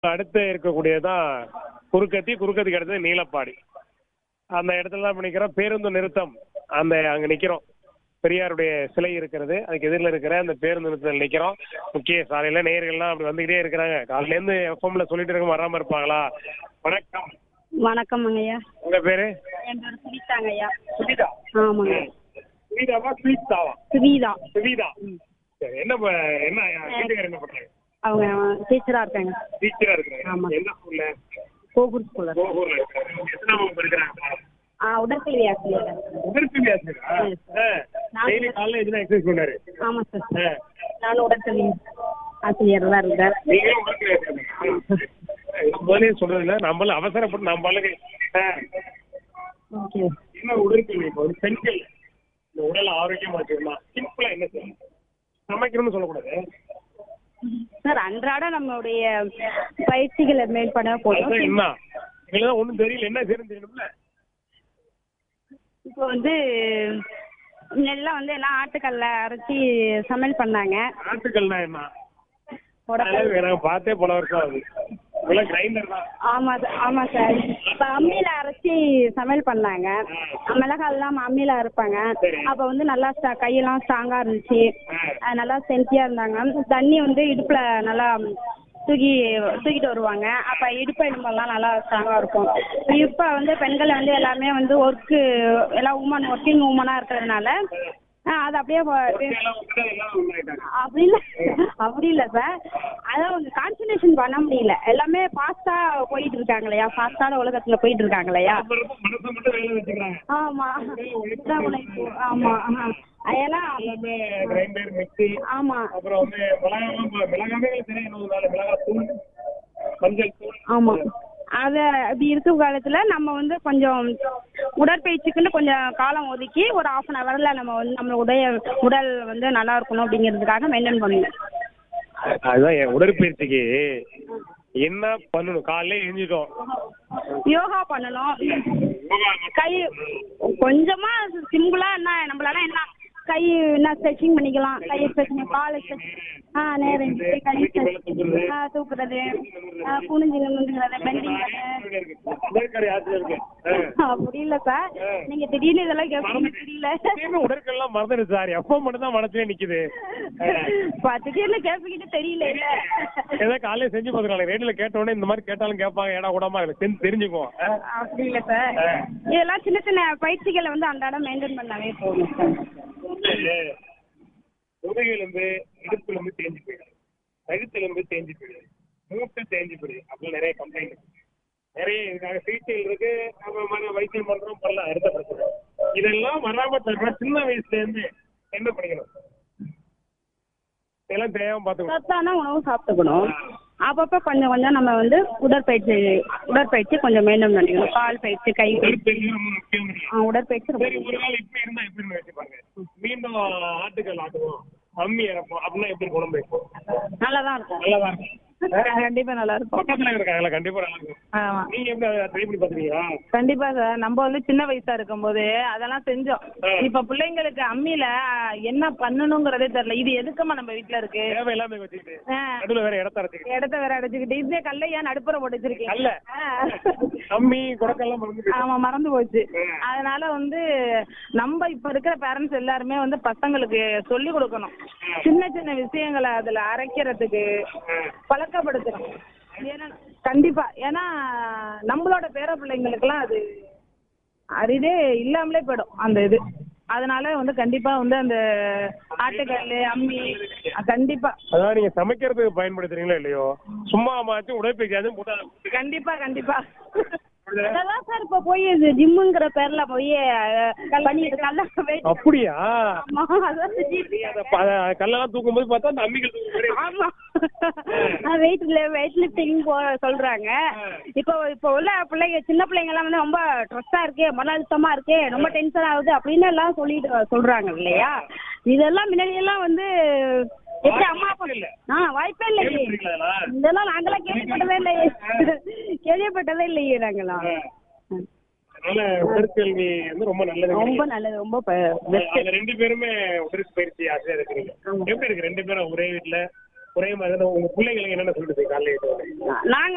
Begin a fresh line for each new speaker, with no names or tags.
அடுத்து இருக்கக்கூடியதான் குறுக்கத்தி குறுக்கத்திக்கு அடுத்தது நீலப்பாடி அந்த இடத்துல தான் இப்ப நிக்கிறோம் பேருந்து நிறுத்தம் அந்த அங்க நிக்கிறோம் பெரியாருடைய சிலை இருக்கிறது அதுக்கு எதிரில் இருக்கிற அந்த பேருந்து நிறுத்தத்தில் நிக்கிறோம் முக்கிய சாலையில நேயர்கள்லாம் அப்படி வந்துகிட்டே இருக்கிறாங்க காலையில இருந்து எஃப்எம்ல சொல்லிட்டு இருக்க வராம இருப்பாங்களா வணக்கம்
வணக்கம் ஐயா
உங்க பேரு
என் பேர் சுனிதாங்க ஐயா
சுவிதா
ஆமாங்க
சுவிதாவா சுவிதாவா
சுவீதா
சுவிதா சரி என்ன ப- என்ன வீட்டுக்காரர் என்ன பண்றாங்க
அவங்க டீச்சரா இருக்காங்க
டீச்சரா இருக்கிறாங்க
ஆமா.
என்ன ஸ்கூல்ல
கோகூர் ஸ்கூல்ல
கோகூர்ல இருக்கிறாங்க எத்தனை வகுப்பு இருக்கிறாங்க
ஆ உடற்கல்வி ஆசிரியர்
உடற்பயிற்சி ஆசிரியரா? ஆ. டெய்லி காலைல எதுனா எக்ஸசைஸ் பண்ணாரு
ஆமா சார்
ஆ.
நானும் உடற்கல்வி ஆசிரியர் தான் இருக்கேன்
நீங்களும் உடற்பயிற்சி ஆசிரியரா? நான் முதல்லயே சொல்றதுல நம்மள அவசரப்பட்டு நம்ம அழகு ஆ.
ஓகே
என்ன உடற்பயிற்சி இப்போ வந்து பெண்கள் இந்த உடல் ஆரோக்கியமா வச்சுக்கணும் சிம்பிளா என்ன செய்யணும் சமைக்கணும்னு சொல்லக்கூடாது
சார் அன்றாட நம்மளுடைய பயிற்சிகளை மேல் பண்ண
அதுதான்
போதும்
என்ன எங்களுக்கு ஒண்ணும் தெரியல என்ன செய்யணும் தெரியணும்ல
இப்போ வந்து நெல்லாம் வந்து எல்லாம் ஆட்டுக்கல்ல அரைச்சி சமையல் பண்ணாங்க
ஆட்டுக்கள்னா என்ன
உடற்கல்வி
அதெல்லாம் எனக்கு பார்த்தே பல வருஷம் ஆகுது இதெல்லாம் கிரைண்டர் தான்
ஆமா சார் ஆமா சார் இப்ப அம்மியில அரைச்சி சமையல் பண்ணாங்க மிளகாயெல்லாம் அம்மியில அரைப்பாங்க
சரி.
அப்ப வந்து நல்லா ஸ்ட- கையெல்லாம் ஸ்ட்ராங்கா இருந்துச்சு
ஆ.
அஹ் நல்லா சென்சியா இருந்தாங்க தண்ணி வந்து இடுப்புல நல்லா தூக்கி தூக்கிட்டு வருவாங்க அப்ப இடுப்பு எலும்பெல்லாம் நல்லா ஸ்ட்ராங்கா இருக்கும் இப்ப வந்து பெண்கள் வந்து எல்லாமே வந்து ஒர்க்கு எல்லாம் உமன் ஒர்க்கிங் உமனா இருக்கிறதுனால அஹ் அது அப்படியே வ-
எல்லாம் விட்டுட்டு எல்லாம் ஒண்ணாயிட்டாங்க.
அப்படி இல்ல அப்படி இல்ல சார் அதான் வந்து கான்சன்ட்ரேஷன் பண்ண முடியல எல்லாமே ஃபாஸ்டா போயிட்டு இருக்காங்க இல்லையா ஃபாஸ்டான உலகத்துல போயிட்டு இருக்காங்க இல்லையா
அப்புறம் மனசை மட்டும் வேலை வச்சுக்கிறாங்க
ஆமா அதான் உழைப்பு. ஆமா ஆமா. ஏன்னா
எல்லாமே கிரைண்டர் மிக்ஸி
ஆமா
அப்புறம் வந்து மிளகாலாம் மிளகாவே தெரியும் இன்னொரு நாள் மிளகாய் தூள் மஞ்சள் தூள்
ஆமா அத அப்படி இருக்கும் காலத்துல நம்ம வந்து கொஞ்சம் உடற்பயிற்சிக்குன்னு கொஞ்சம் காலம் ஒதுக்கி ஒரு ஹாஃப் அன் ஹவர்ல நம்ம வந்து நம்ம உடைய உடல் வந்து நல்லா இருக்கணும் அப்படிங்கிறதுக்காக மெயின்டைன் பண்ணுவோம்
அதுதான் என் உடற்பயிற்சிக்கு என்ன பண்ணணும் காலையில எழுந்திட்டோம்
யோகா பண்ணணும் கை கொஞ்சமா சிம்பிளா என்ன நம்மளால என்ன கை என்ன ஸ்ட்ரெச்சிங் பண்ணிக்கலாம் கை ஸ்ட்ரெச்சிங் கால் stretch- ஆ நேரம் எந்திரிச்சு, கை stretch- ஆ, தூக்குறது ஆ, குனிஞ்சு நிமிந்துக்கிறது பெண்டிங்
உடற்கடை ஆசை இருக்கு
அப்படி இல்ல சார் நீங்க திடீர்னு இதெல்லாம் கேட்பீங்க தெரியல
உடற்கெல்லாம் மறந்துடுச்சு சார் எப்போ மட்டும் தான் மனசுல நிக்குது
பா, திடீர்னு கேட்பீங்க தெரியல இல்ல
ஏதோ காலையில செஞ்சு பார்த்துக்கலாம் ரேடியோல கேட்ட உடனே இந்த மாதிரி கேட்டாலும் கேட்பாங்க ஏடா கூடமா எனக்கு தெரிஞ்சு தெரிஞ்சுக்குவோம் ஆ.
அப்படி இல்ல சார் இதெல்லாம் சின்ன சின்ன பயிற்சிகளை வந்து அன்றாடம் மெயின்டைன் பண்ணாவே போதும் சார்
முதுகெலும்பு இடுப்புலம்பு தேஞ்சு போயிடும் கழுத்தெலும்பு தேஞ்சு போயிடும் மூட்டு தேஞ்சு போயிடும் அப்படின்னு நிறைய கம்ப்ளைண்ட் இருக்கு நிறைய இதுக்காக சிகிச்சைகள் இருக்கு நம்ம மன வைத்தியம் பண்றோம் பண்ணலாம் அடுத்த பிரச்சனை இதெல்லாம் வராம தர சின்ன வயசுல இருந்து என்ன பண்ணிக்கணும் இதெல்லாம் தெரியாம பாத்துக்கணும்
சத்தான உணவு சாப்பிட்டுக்கணும் அப்பப்போ கொஞ்சம் கொஞ்சம் நம்ம வந்து உடற்பயிற்சி உடற்பயிற்சி கொஞ்சம் மெயின்டைன் பண்ணிக்கணும் கால் பயிற்சி கை பயிற்சி
பெரிய ரொம்ப முக்கியம்
ஆ, உடற்பயிற்சி ரொம்ப
சரி ஒரு நாள் இப்படி இருந்தா எப்படி வச்சு பாருங்க மீண்டும் ஆட்டுக்கல் ஆட்டுவோம் அம்மி இறப்போம் அப்படின்னா எப்படி குழம்பு வைப்போம்
நல்லா தான் இருக்கும்
நல்லா தான் இருக்கும்
கண்டிப்பா நல்லா இருக்கும்
பக்கத்துல இருக்காங்கல்ல கண்டிப்பா நல்லா இருக்கும்
ஆமா
நீங்க எப்படி ட்ரை பண்ணி பாத்துக்கீங்களா
கண்டிப்பா சார் நம்ம வந்து சின்ன வயசா இருக்கும்போது அதெல்லாம் செஞ்சோம்
ஆ.
இப்ப பிள்ளைங்களுக்கு அம்மியில என்ன பண்ணணுங்கிறதே தெரியல இது எதுக்குமா நம்ம வீட்ல இருக்கு
தேவை எல்லாமே வச்சுக்கிட்டு
ஆ.
நடுவுல வேற இடத்த அரைச்சிக்கிட்டு
இடத்த வேற அடைச்சுக்கிட்டு இதே கல்ல ஏன் நடுப்புற போட்டு வச்சிருக்கீங்க
கல்ல
ஆ.
கம்மி குடக்கெல்லாம் மறந்து
ஆமா மறந்து போச்சு
ஆ.
அதனால வந்து நம்ம இப்ப இருக்கிற பேரண்ட்ஸ் எல்லாருமே வந்து பசங்களுக்கு சொல்லி கொடுக்கணும் சின்ன சின்ன விஷயங்களை அதுல அரைக்கிறதுக்கு பழக்கப்படுத்தணும் ஏன்னா கண்டிப்பா ஏன்னா நம்மளோட பேர பிள்ளைங்களுக்குலாம் அது அறிவே இல்லாமலே போயிடும் அந்த இது அதனால வந்து கண்டிப்பா வந்து அந்த ஆட்டுக்கல் அம்மி அஹ் கண்டிப்பா
அதான் நீங்க சமைக்கிறதுக்கு பயன்படுத்துறீங்களோ இல்லையோ சும்மா மாச்சும் உடற்பயிற்சியாச்சும் போட்டா
கண்டிப்பா கண்டிப்பா
அதெல்லாம் சார் இப்ப போய் ஜிம்முங்கிற பேர்ல போய் அஹ், பண்ணிட்டு நல்லா weight-
அப்படியா
ஆமா, அதான்
நீ அத ப- அத கல்லெல்லாம் தூக்கும் போது பார்த்தா அந்த அம்மிகள் தூக்கும் மாதிரி
ஆமா வெயிட் வெயிட் லிஃப்டிங் போ சொல்றாங்க இப்போ இப்போ உள்ள பிள்ளைங்க சின்ன பிள்ளைங்க எல்லாம் வந்து ரொம்ப ஸ்ட்ரெஸ்ஸா இருக்கு மன அழுத்தமா இருக்கு ரொம்ப டென்ஷன் ஆகுது அப்படின்னு எல்லாம் சொல்லிட்டு சொல்றாங்க இல்லையா இதெல்லாம் முன்னாடி எல்லாம் வந்து எப்படி அம்மா அப்பா
வாய்ப்பே இல்ல.
ஆ வாய்ப்பே இல்லையே
கேள்விப்பட்டிருக்கீங்களா இதெல்லாம்?
இதெல்லாம் நாங்களாம் கேள்விப்பட்டதே இல்லையே கேள்விப்பட்டதே இல்லையே நாங்களாம்
அதனால உடற்கல்வி வந்து ரொம்ப நல்லது
ரொம்ப நல்லது ரொம்ப பெஸ்ட்
அந்த ரெண்டு பேருமே உடற்பயிற்சி ஆசையா இருக்கிறீங்க எப்படி இருக்கு ரெண்டு பேரும் ஒரே வீட்டுல ஒரே மாதிரி தான் உங்க பிள்ளைங்களுக்கு என்னென்ன சொல்லுது காலையில
நாங்க